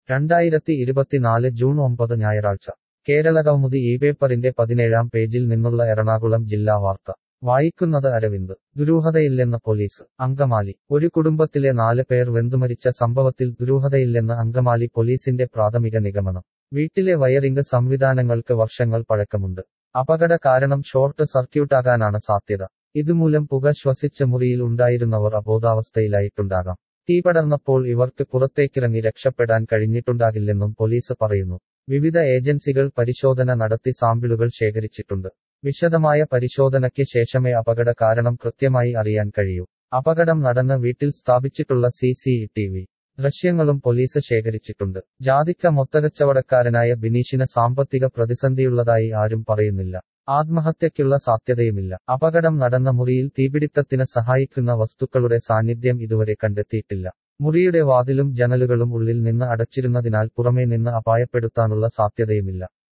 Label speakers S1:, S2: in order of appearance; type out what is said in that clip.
S1: രണ്ടായിരത്തി ഇരുപത്തിനാല് ജൂൺ ഒമ്പത് ഞായറാഴ്ച കേരളകൗമുദി ഈ പേപ്പറിന്റെ പതിനേഴാം പേജിൽ നിന്നുള്ള എറണാകുളം ജില്ലാ വാർത്ത വായിക്കുന്നത് അരവിന്ദ് ദുരൂഹതയില്ലെന്ന് പോലീസ് അങ്കമാലി ഒരു കുടുംബത്തിലെ നാല് പേർ വെന്തുമരിച്ച സംഭവത്തിൽ ദുരൂഹതയില്ലെന്ന് അങ്കമാലി പോലീസിന്റെ പ്രാഥമിക നിഗമനം വീട്ടിലെ വയറിംഗ് സംവിധാനങ്ങൾക്ക് വർഷങ്ങൾ പഴക്കമുണ്ട് അപകട കാരണം ഷോർട്ട് സർക്യൂട്ടാകാനാണ് സാധ്യത ഇതുമൂലം പുക ശ്വസിച്ച മുറിയിൽ ഉണ്ടായിരുന്നവർ അബോധാവസ്ഥയിലായിട്ടുണ്ടാകാം തീ പടർന്നപ്പോൾ ഇവർക്ക് പുറത്തേക്കിറങ്ങി രക്ഷപ്പെടാൻ കഴിഞ്ഞിട്ടുണ്ടാകില്ലെന്നും പോലീസ് പറയുന്നു വിവിധ ഏജൻസികൾ പരിശോധന നടത്തി സാമ്പിളുകൾ ശേഖരിച്ചിട്ടുണ്ട് വിശദമായ പരിശോധനയ്ക്ക് ശേഷമേ അപകട കാരണം കൃത്യമായി അറിയാൻ കഴിയൂ അപകടം നടന്ന വീട്ടിൽ സ്ഥാപിച്ചിട്ടുള്ള സി സി ടി വി ദൃശ്യങ്ങളും പോലീസ് ശേഖരിച്ചിട്ടുണ്ട് ജാതിക്ക മൊത്തകച്ചവടക്കാരനായ ബിനീഷിന് സാമ്പത്തിക പ്രതിസന്ധിയുള്ളതായി ആരും പറയുന്നില്ല ആത്മഹത്യയ്ക്കുള്ള സാധ്യതയുമില്ല അപകടം നടന്ന മുറിയിൽ തീപിടിത്തത്തിന് സഹായിക്കുന്ന വസ്തുക്കളുടെ സാന്നിധ്യം ഇതുവരെ കണ്ടെത്തിയിട്ടില്ല മുറിയുടെ വാതിലും ജനലുകളും ഉള്ളിൽ നിന്ന് അടച്ചിരുന്നതിനാൽ പുറമേ നിന്ന് അപായപ്പെടുത്താനുള്ള സാധ്യതയുമില്ല